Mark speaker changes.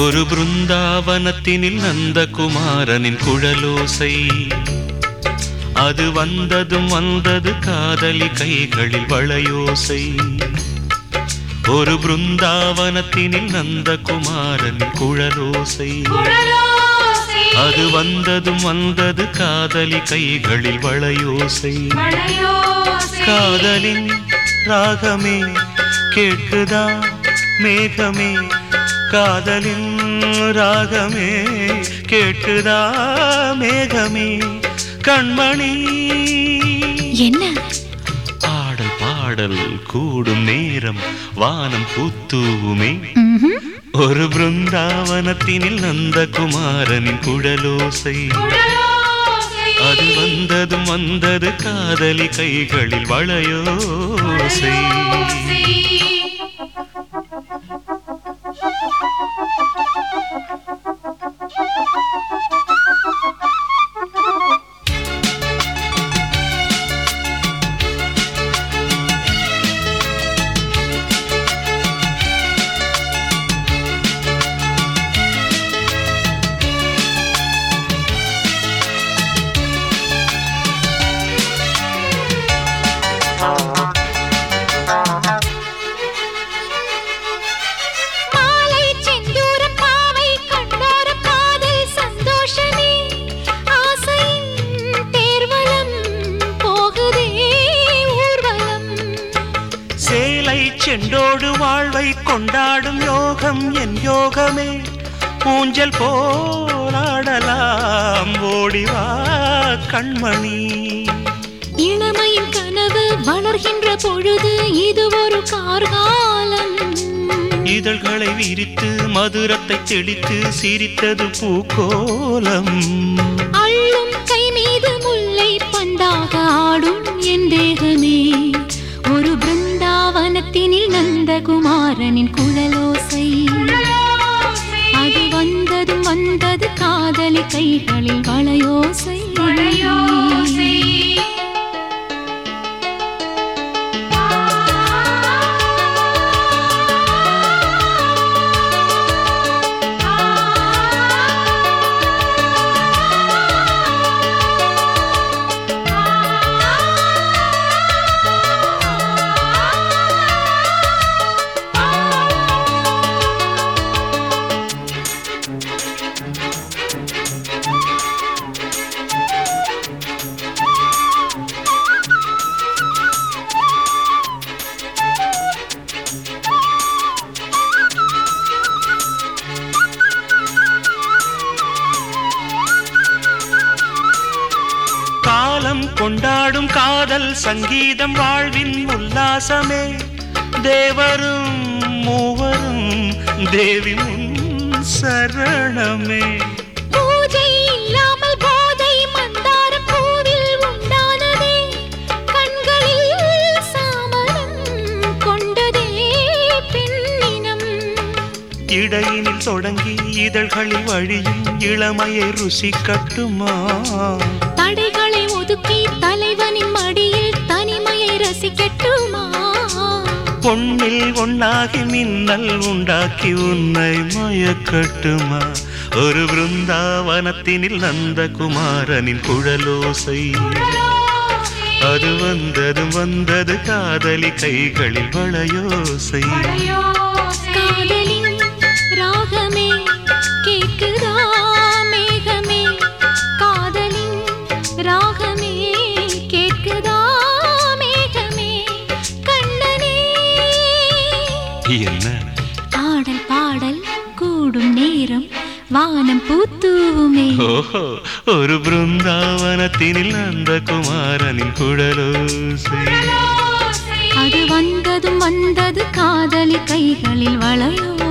Speaker 1: ஒரு பிருந்தாவனத்தினில் நந்தகுமாரனின் குழலோசை அது வந்ததும் வந்தது காதலி கைகளில் வளையோசை ஒரு பிருந்தாவனத்தினில் நந்தகுமாரனின் குழலோசை
Speaker 2: குழலோசை
Speaker 1: அது வந்ததும் வந்தது காதலி கைகளில் வளையோசை
Speaker 2: மழையோசை
Speaker 1: காதலின் ராகமே கேட்குதா மேகமே காதலின் ராகமே கேட்குதா மேகமே கண்மணி
Speaker 3: என்ன
Speaker 1: ஆடல் பாடல் கூடும் நேரம் வானம் பூத்தூவுமே
Speaker 3: ம்ஹும்.
Speaker 1: ஒரு பிருந்தாவனத்தினில் நந்தகுமாரனின் குழலோசை
Speaker 2: குழலோசை
Speaker 1: அது வந்ததும் வந்தது காதலி கைகளில் வளையோசை
Speaker 2: மழையோசை
Speaker 3: மாலை செந்தூர பாவை கண்டார காதல் சந்தோஷமே ஆசையின் தேர்வலம் போகுதே ஊர்வலம்
Speaker 1: சேலை செண்டோடு வாழ்வை கொண்டாடும் யோகம் என் யோகமே ஊஞ்சல் போராடலாம் ஓடிவா கண்மணி
Speaker 3: இளமையின் கனவு வளர்கின்ற பொழுது இது ஒரு கார்காலம்
Speaker 1: இதழ்களை விரித்து மதுரத்தை தெளித்து சிரித்தது பூக்கோலம்
Speaker 3: அள்ளும் கை மீது முல்லை பந்தாக ஆடும் என் தேகமே ஒரு பிருந்தாவனத்தினில் நந்தகுமாரனின் குழலோசை அது வந்ததும் வந்தது காதலி கைகளில் வளையோசை
Speaker 2: மழையோசை
Speaker 1: காலம் கொண்டாடும் காதல் சங்கீதம் வாழ்வின் உல்லாசமே தேவரும் மூவரும் தேவி முன் சரணமே
Speaker 3: பூஜை இல்லாமல் போதை மந்தார பூவில் உண்டானதே கண்களில் சாமரம் கொண்டதே பெண்ணினம்
Speaker 1: இடையினில் தொடங்கி இதழ்களில் வழியும் இளமையை ருசி கட்டுமா
Speaker 3: தடைகளை ஒதுக்கி தலைவனின் மடியில் தனிமையை ரசிக்கட்டுமா
Speaker 1: பொன்னில் ஒன்னாகி மின்னல் உண்டாக்கி உன்னை மயக்கட்டுமா ஒரு பிருந்தாவனத்தினில் நந்தகுமாரனின் குழலோசை அது வந்ததும் வந்தது காதலி கைகளில் வளையோசை
Speaker 3: காதலின் ராகமே கேட்குதா மேகமே காதலின் ராகமே கேட்குதா மேகமே கண்ணனே
Speaker 1: என்ன
Speaker 3: ஆடல் பாடல் கூடும் நேரம் வானம் பூத்தூவுமே
Speaker 1: ஓஹோ ஒரு பிருந்தாவனத்தினில் நந்தகுமாரனின் குழலோசை
Speaker 3: அது வந்ததும் வந்தது காதலி கைகளில் வளையோ